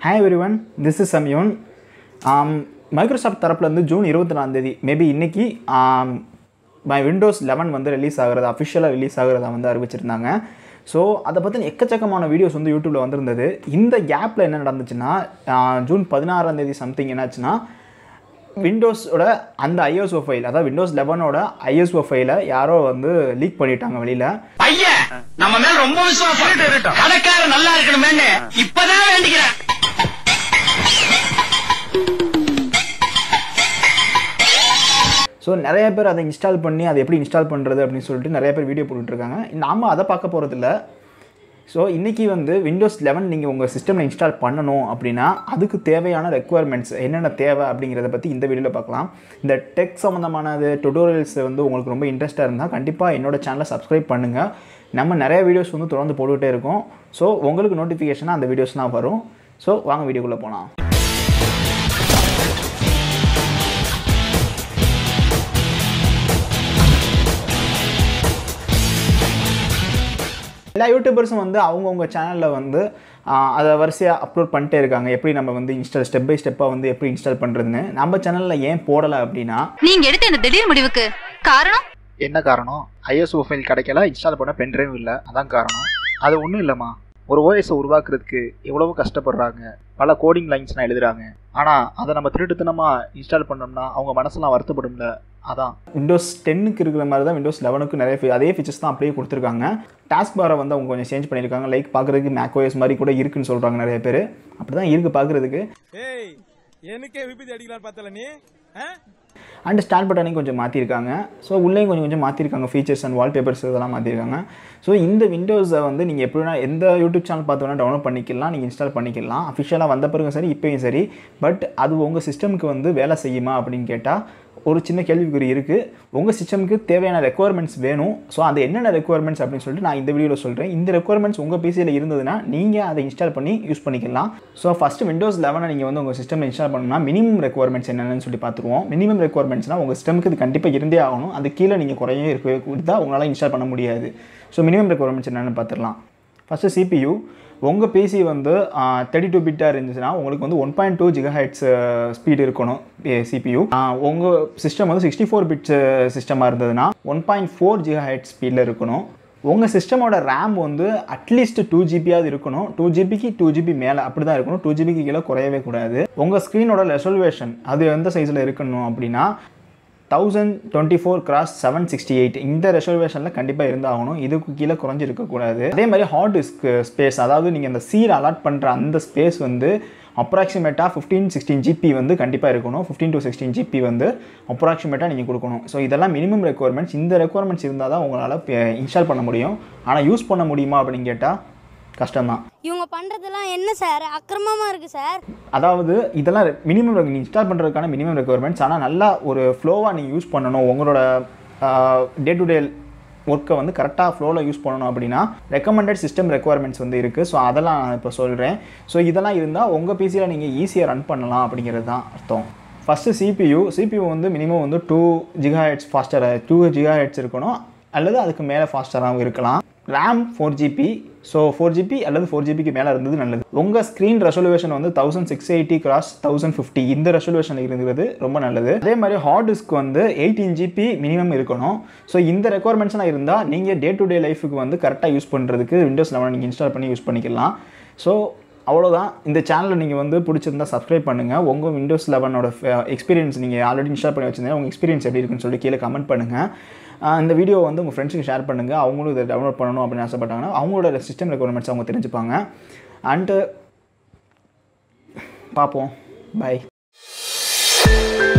Hi everyone this is சம்யூன் Microsoft தரப்புலேருந்து June இருபத்தி நாலாந்தேதி மேபி இன்னைக்கு மை விண்டோஸ் லெவன் வந்து ரிலீஸ் ஆகிறது அஃபிஷியலாக ரிலீஸ் ஆகிறதா வந்து அறிவிச்சிருந்தாங்க ஸோ அதை பற்றின எக்கச்சக்கமான வீடியோஸ் வந்து யூடியூப்பில் வந்திருந்தது இந்த கேப்பில் என்ன நடந்துச்சுன்னா ஆஹ் ஜூன் பதினாறாம் தேதி சம்திங் என்னாச்சுன்னா விண்டோஸோட அந்த ஐஎஸ்ஓ ஃபைல் அதாவது விண்டோஸ் லெவனோட ஐஎஸ்ஓ ஃபைலை யாரோ வந்து லீக் பண்ணிட்டாங்க வெளியில் பையன் நம்ம மேல ரொம்ப விசுவாசம் கடைக்காரன் நல்லா இருக்கணுமேன்னு இப்பதான் வேண்டிக்கிறேன் ஸோ நிறைய பேர் அதை இன்ஸ்டால் பண்ணி அதை எப்படி இன்ஸ்டால் பண்ணுறது அப்படின்னு சொல்லிட்டு நிறைய பேர் வீடியோ போட்டுட்ருக்காங்க நாம அதை பார்க்க போகிறதில்ல ஸோ இன்றைக்கி வந்து விண்டோஸ் லெவன் நீங்கள் உங்கள் சிஸ்டமில் இன்ஸ்டால் பண்ணணும் அப்படின்னா அதுக்கு தேவையான ரெக்குவயர்மெண்ட்ஸ் என்னென்ன தேவை அப்படிங்கிறத பற்றி இந்த வீடியோவில் பார்க்கலாம் இந்த டெக் சம்மந்தமானது டுட்டோரியல்ஸ் வந்து உங்களுக்கு ரொம்ப இன்ட்ரெஸ்ட்டாக இருந்தால் கண்டிப்பாக என்னோட சேனலை சப்ஸ்கிரைப் பண்ணுங்கள் நம்ம நிறைய வீடியோஸ் வந்து தொடர்ந்து போட்டுக்கிட்டே இருக்கோம் ஸோ உங்களுக்கு நோட்டிஃபிகேஷனாக அந்த வீடியோஸ்லாம் வரும் ஸோ வாங்க வீடியோக்குள்ளே போகலாம் எல்லா யூடியூபர்ஸும் வந்து அவங்கவுங்க சேனலில் வந்து ஆஹ், அதை வரிசையாக அப்லோட் பண்ணிட்டே இருக்காங்க எப்படி நம்ம வந்து இன்ஸ்டால் ஸ்டெப் பை ஸ்டெப்பாக வந்து எப்படி இன்ஸ்டால் பண்ணுறதுன்னு நம்ம சேனலில் ஏன் போடலை அப்படின்னா நீங்க எடுத்த இந்த திடீர் முடிவுக்கு காரணம் என்ன காரணம் ஐஎஸ்ஓ ஃபைல் கிடைக்கல இன்ஸ்டால் பண்ண பென்ட்ரைவ் இல்லை அதான் காரணம் அது ஒன்றும் இல்லைம்மா ஒரு ஓஎஸை உருவாக்குறதுக்கு எவ்வளவோ கஷ்டப்படுறாங்க பல கோடிங் லைன்ஸ்லாம் எழுதுறாங்க ஆனால் அதை நம்ம திருட்டுத்தனமாக இன்ஸ்டால் பண்ணோம்னா அவங்க மனசெல்லாம் வருத்தப்படும்ல அதான் விண்டோஸ் டென்னுக்கு இருக்கிற மாதிரி தான் விண்டோஸ் லெவனுக்கு நிறைய fe- அதே ஃபீச்சர்ஸ் தான் அப்படியே கொடுத்துருக்காங்க டாஸ்க் பாரை வந்து அவங்க கொஞ்சம் சேஞ்ச் பண்ணியிருக்காங்க லைக் பார்க்குறதுக்கு மேக் ஓஎஸ் மாதிரி கூட இருக்குன்னு சொல்கிறாங்க நிறைய பேர் அப்படி தான் இருக்குது பார்க்குறதுக்கு ஏய் எனக்கே விபத்து அடிக்கலாம் பார்த்தல நீ ஆ? அண்ட் ஸ்டார்ட் பட்டனையும் கொஞ்சம் மாற்றிருக்காங்க ஸோ உள்ளேயும் கொஞ்சம் கொஞ்சம் மாற்றிருக்காங்க ஃபீச்சர்ஸ் அண்ட் வால்பேப்பர்ஸ் இதெல்லாம் மாற்றிருக்காங்க ஸோ இந்த விண்டோஸை வந்து நீங்கள் எப்படினா எந்த யூடியூப் சேனல் பார்த்து வேணால் டவுன்லோட் பண்ணிக்கலாம் நீங்கள் இன்ஸ்டால் பண்ணிக்கலாம் அஃபிஷியலாக வந்த பிறகும் சரி இப்போயும் சரி பட் அது உங்கள் சிஸ்டமுக்கு வந்து வேலை செய்யுமா அப்படின்னு கேட்டால் ஒரு சின்ன கேள்விக்குறி இருக்குது உங்கள் சிஸ்டமுக்கு தேவையான ரெக்குவயர்மெண்ட்ஸ் வேணும் ஸோ அது என்னென்ன ரெக்குவயர்மெண்ட்ஸ் அப்படின்னு சொல்லிட்டு நான் இந்த வீடியோவில் சொல்கிறேன் இந்த ரெக்குவயர்மெண்ட்ஸ் உங்கள் பிசியில் இருந்ததுன்னா நீங்கள் அதை இன்ஸ்டால் பண்ணி யூஸ் பண்ணிக்கலாம் ஸோ ஃபஸ்ட்டு விண்டோஸ் லெவனை நீங்கள் வந்து உங்கள் சிஸ்டமில் இன்ஸ்டால் பண்ணணும்னா மினிமம் ரெக்குவயர்மெண்ட்ஸ் என்னென்னு சொல்லி பார்த்துருவோம் மினிமம் ரெக்குவயர்மெண்ட்ஸ்னால் உங்கள் சிஸ்டமுக்கு இது கண்டிப்பாக இருந்தே ஆகணும் அது கீழே நீங்கள் குறையே இருக்க கொடுத்தா உங்களால் இன்ஸ்டால் பண்ண முடியாது ஸோ மினிமம் ரெக்குவயர்மெண்ட்ஸ் என்னென்னு பார்த்துடலாம் ஃபஸ்ட்டு சிபியூ உங்கள் பிசி வந்து தேர்ட்டி டூ பிட்டாக இருந்துச்சுன்னா உங்களுக்கு வந்து one point two gigahertz speed இருக்கணும் சிபியூ உங்கள் சிஸ்டம் வந்து சிக்ஸ்டி ஃபோர் பிட்ஸ் சிஸ்டமாக இருந்ததுன்னா one point four gigahertz ஸ்பீடில் இருக்கணும் உங்கள் சிஸ்டமோட ரேம் வந்து அட்லீஸ்ட் டூ ஜிபியாவது இருக்கணும் டூ ஜிபிக்கு டூ ஜிபி மேலே அப்படி தான் இருக்கணும் டூ ஜிபிக்கு கீழே குறையவே கூடாது உங்கள் ஸ்க்ரீனோட ரெசல்வேஷன் அது எந்த சைஸில் இருக்கணும் அப்படின்னா thousand twenty four cross seven sixty eight இந்த ரெசர்வேஷனில் கண்டிப்பாக இருந்தாகணும் இதுக்கு கீழே குறைஞ்சி இருக்கக்கூடாது அதே மாதிரி ஹார்ட் டிஸ்க் ஸ்பேஸ் அதாவது நீங்கள் அந்த சீல் அலாட் பண்ணுற அந்த ஸ்பேஸ் வந்து அப்ராக்சிமேட்டாக ஃபிஃப்டீன் சிக்ஸ்டீன் ஜிபி வந்து கண்டிப்பாக இருக்கணும் ஃபிஃப்டீன் டு சிக்ஸ்டீன் ஜிபி வந்து அப்ராக்சிமேட்டாக நீங்கள் கொடுக்கணும் ஸோ இதெல்லாம் மினிமம் ரெக்குவயர்மெண்ட்ஸ் இந்த ரெக்குவயர்மெண்ட்ஸ் இருந்தால் தான் உங்களால் இன்ஸ்டால் பண்ண முடியும் ஆனால் யூஸ் பண்ண முடியுமா அப்படின்னு கேட்டால் கஷ்டம்தான் இவங்க பண்றதெல்லாம் என்ன சார் அக்கிரமமா இருக்கு சார் அதாவது இதெல்லாம் மினிமம் நீங்கள் இன்ஸ்டால் பண்ணுறதுக்கான மினிமம் ரெக்குவயர்மெண்ட்ஸ் ஆனால் நல்லா ஒரு ஃப்ளோவாக நீங்கள் யூஸ் பண்ணணும் உங்களோட டே டு டே ஒர்க்கை வந்து கரெக்டாக ஃப்ளோவில் யூஸ் பண்ணணும் அப்படின்னா ரெக்கமெண்டட் சிஸ்டம் ரெக்குவயர்மெண்ட்ஸ் வந்து இருக்குது ஸோ அதெல்லாம் நான் இப்போ சொல்கிறேன் ஸோ இதெல்லாம் இருந்தால் உங்கள் பிசியில் நீங்கள் ஈஸியாக ரன் பண்ணலாம் அப்படிங்கிறது தான் அர்த்தம் ஃபஸ்ட்டு சிபியூ சிபியூ வந்து மினிமம் வந்து two giga hertz faster two giga hertz இருக்கணும் அல்லது அதுக்கு மேலே ஃபாஸ்டராகவும் இருக்கலாம் RAM four GB so four GB அல்லது ஃபோர் ஜிபிக்கு மேலே இருந்தது நல்லது உங்கள் ஸ்க்ரீன் ரெசல்யூஷன் வந்து thousand six eighty cross thousand fifty இந்த ரெசல்யூஷன் இருந்தது ரொம்ப நல்லது அதே மாதிரி ஹார்ட் டிஸ்க் வந்து எயிட்டீன் ஜிபி மினிமம் இருக்கணும் ஸோ இந்த ரெக்குவயர்மெண்ட்ஸ்லாம் இருந்தால் நீங்கள் டே டு டே லைஃபுக்கு வந்து கரெக்டாக யூஸ் பண்ணுறதுக்கு விண்டோஸ் லெவன் நீங்கள் இன்ஸ்டால் பண்ணி யூஸ் பண்ணிக்கலாம் ஸோ அவ்வளோதான் இந்த சேனலை நீங்கள் வந்து பிடிச்சிருந்தா சப்ஸ்கிரைப் பண்ணுங்கள் உங்கள் விண்டோஸ் லெவனோட எக்ஸ்பீரியன்ஸ் நீங்கள் ஆல்ரெடி இன்ஸ்டால் பண்ணி வச்சிருந்தீங்க உங்கள் எக்ஸ்பீரியன்ஸ் எப்படி இருக்குன்னு சொல்லி கீழே கமெண்ட் பண்ணுங்கள் ஆஹ் இந்த வீடியோ வந்து உங்கள் ஃப்ரெண்ட்ஸுக்கு ஷேர் பண்ணுங்கள் அவங்களும் இதை டவுன்லோட் பண்ணணும் அப்படின்னு ஆசைப்பட்டாங்கன்னா அவங்களோட சிஸ்டம் ரெக்குவயர்மெண்ட்ஸ் அவங்க தெரிஞ்சுப்பாங்க அண்டு பார்ப்போம் பை